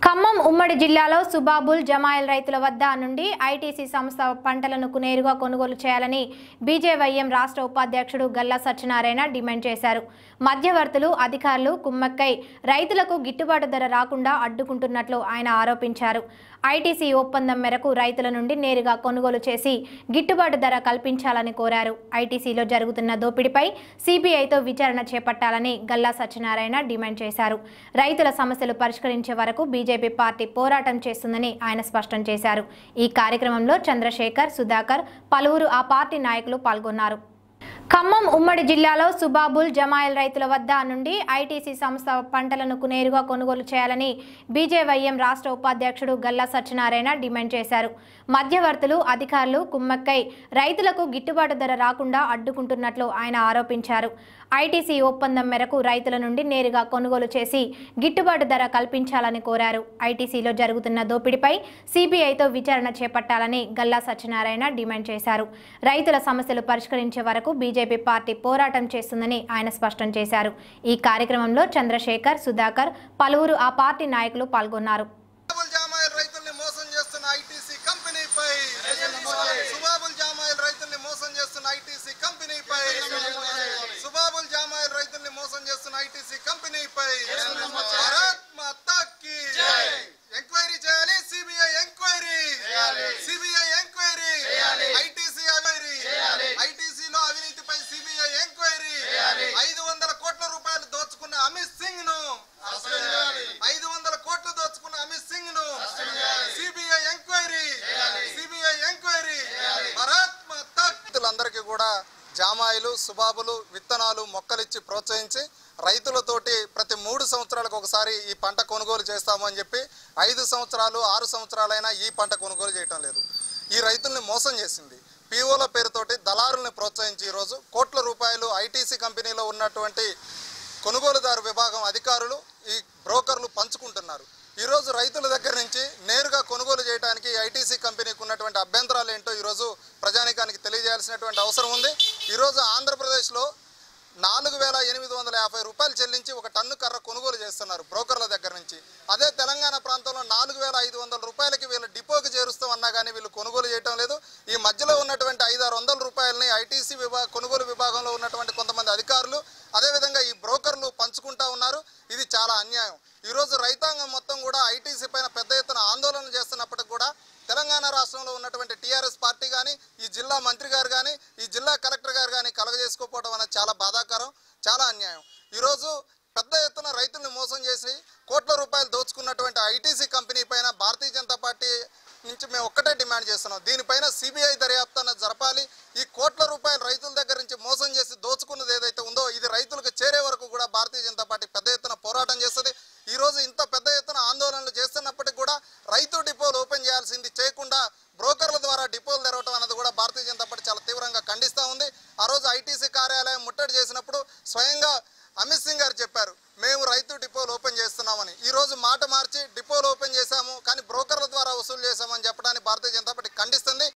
ఖమ్మం ఉమ్మడి జిల్లాలో సుబాబుల్ జమాయిల్ రైతుల వద్ద నుండి ఐటీసీ సంస్థ పంటలను నేరుగా కొనుగోలు చేయాలని బీజేవైఎం రాష్ట్ర ఉపాధ్యక్షుడు గల్లా సత్యనారాయణ డిమాండ్ చేశారు మధ్యవర్తులు అధికారులు కుమ్మక్కై రైతులకు గిట్టుబాటు ధర రాకుండా అడ్డుకుంటున్నట్లు ఆయన ఆరోపించారు ఐటీసీ ఒప్పందం మేరకు రైతుల నుండి నేరుగా కొనుగోలు చేసి గిట్టుబాటు ధర కల్పించాలని కోరారు ఐటీసీలో జరుగుతున్న దోపిడీపై సిబిఐతో విచారణ చేపట్టాలని గల్లా సత్యనారాయణ డిమాండ్ చేశారు రైతుల సమస్యలు పరిష్కరించే వరకు బీజేపీ పార్టీ పోరాటం చేస్తుందని ఆయన స్పష్టం చేశారు ఈ కార్యక్రమంలో చంద్రశేఖర్ సుధాకర్ పలువురు ఆ పార్టీ నాయకులు పాల్గొన్నారు ఖమ్మం ఉమ్మడి జిల్లాలో సుబాబుల్ జమాయిల్ రైతుల వద్ద నుండి ఐటీసీ సంస్థ పంటలను నేరుగా కొనుగోలు చేయాలని బీజేవైఎం రాష్ట్ర ఉపాధ్యక్షుడు గల్లా సత్యనారాయణ డిమాండ్ చేశారు మధ్యవర్తులు అధికారులు కుమ్మక్కై రైతులకు గిట్టుబాటు ధర రాకుండా అడ్డుకుంటున్నట్లు ఆయన ఆరోపించారు ఐటీసీ ఒప్పందం మేరకు రైతుల నుండి నేరుగా కొనుగోలు చేసి గిట్టుబాటు ధర కల్పించాలని కోరారు ఐటీసీలో జరుగుతున్న దోపిడీపై సిబిఐతో విచారణ చేపట్టాలని గల్లా సత్యనారాయణ డిమాండ్ చేశారు రైతుల సమస్యలు పరిష్కరించే వరకు బీజేపీ పార్టీ పోరాటం చేస్తుందని ఆయన స్పష్టం చేశారు ఈ కార్యక్రమంలో చంద్రశేఖర్ సుధాకర్ పలువురు ఆ పార్టీ నాయకులు పాల్గొన్నారు సుబాబుల్ జామాయిల్ రైతుల్ని మోసం చేస్తున్న ఐటీసీ కంపెనీపై సుబాబుల్ జామాయిల్ రైతుల్ని మోసం చేస్తున్న ఐటీసీ కంపెనీపై సుబాబుల్ జామాయిల్ రైతుల్ని మోసం చేస్తున్న ఐటీసీ కంపెనీపై భారత్ మాతాకి ఎంక్వైరీ చేయాలి CBI enquiry CBI enquiry ITC enquiry ఐటీసీలో అవినీతిపై సిబిఐ ఎంక్వైరీ ఐదు వందల కోట్ల రూపాయలు దోచుకున్న అమిత్ సింగ్ ను ఐదు వందల కోట్లు దోచుకున్న అమిత్ సింగ్ ను CBI enquiry CBI enquiry Bharat Mata రైతులందరికీ కూడా జామాయిలు సుబాబులు విత్తనాలు మొక్కలిచ్చి ప్రోత్సహించి రైతులతోటి ప్రతి మూడు సంవత్సరాలకు ఒకసారి ఈ పంట కొనుగోలు చేస్తామని చెప్పి ఐదు సంవత్సరాలు ఆరు సంవత్సరాలైనా ఈ పంట కొనుగోలు చేయటం లేదు ఈ రైతుల్ని మోసం చేసింది పీఓల పేరుతోటి దళారుల్ని ప్రోత్సహించి ఈరోజు కోట్ల రూపాయలు ఐటీసీ కంపెనీలో ఉన్నటువంటి కొనుగోలుదారు విభాగం అధికారులు ఈ బ్రోకర్లు పంచుకుంటున్నారు ఈరోజు రైతుల దగ్గర నుంచి నేరుగా కొనుగోలు చేయడానికి ఐటీసీ కంపెనీకి ఉన్నటువంటి అభ్యంతరాలు ఏంటో ఈరోజు ప్రజానికానికి తెలియజేయాల్సినటువంటి అవసరం ఉంది ఈరోజు ఆంధ్రప్రదేశ్లో నాలుగు వేల ఎనిమిది వందల యాభై రూపాయలు చెల్లించి ఒక టన్ను కర్ర కొనుగోలు చేస్తున్నారు బ్రోకర్ల దగ్గర నుంచి అదే తెలంగాణ ప్రాంతంలో నాలుగు వేల ఐదు వందల రూపాయలకి వీళ్ళు డిపోకి చేరుస్తామన్నా కానీ వీళ్ళు కొనుగోలు చేయటం లేదు ఈ మధ్యలో ఉన్నటువంటి ఐదు ఆరు వందల రూపాయలని ఐటీసీ విభా కొనుగోలు విభాగంలో ఉన్నటువంటి కొంతమంది అధికారులు అదేవిధంగా ఈ బ్రోకర్లు పంచుకుంటా ఉన్నారు ఇది చాలా అన్యాయం ఈరోజు రైతాంగం మొత్తం కూడా ఐటీసీ పైన పెద్ద ఎత్తున ఆందోళన చేస్తున్నప్పటికి కూడా తెలంగాణ రాష్ట్రంలో ఉన్నటువంటి టీఆర్ఎస్ పార్టీ కానీ ఈ జిల్లా మంత్రి గారు కానీ ఈ జిల్లా కలెక్టర్ గారు కానీ కలగజేసుకోకపోవడం అనేది చాలా బాధాకరం చాలా అన్యాయం ఈరోజు పెద్ద ఎత్తున రైతుల్ని మోసం చేసి కోట్ల రూపాయలు దోచుకున్నటువంటి ఐటీసీ కంపెనీ పైన భారతీయ జనతా పార్టీ నుంచి మేము ఒక్కటే డిమాండ్ చేస్తున్నాం దీనిపైన సిబిఐ దర్యాప్తు అన్నది జరపాలి ఈ కోట్ల రూపాయలు రైతుల దగ్గర నుంచి మోసం చేసి దోచుకున్నది ఏదైతే ఉందో ఇది రైతులకు చేరే వరకు కూడా భారతీయ జనతా పార్టీ పెద్ద ఎత్తున పోరాటం చేస్తుంది ఈ రోజు ఇంత పెద్ద ఎత్తున ఆందోళనలు చేస్తున్నప్పటికీ కూడా రైతు డిపోలు ఓపెన్ చేయాల్సింది చేయకుండా బ్రోకర్ల ద్వారా డిపోలు తెరవటం అనేది కూడా భారతీయ జనతా పార్టీ చాలా తీవ్రంగా ఖండిస్తూ ఉంది ఆ రోజు ఐటీసీ కార్యాలయం ముట్టడి చేసినప్పుడు స్వయంగా అమిత్ సింగ్ గారు చెప్పారు మేము రైతు డిపోలు ఓపెన్ చేస్తున్నామని ఈ రోజు మాట మార్చి డిపోలు ఓపెన్ చేశాము కానీ బ్రోకర్ల ద్వారా వసూలు చేశామని చెప్పడానికి భారతీయ జనతా పార్టీ ఖండిస్తుంది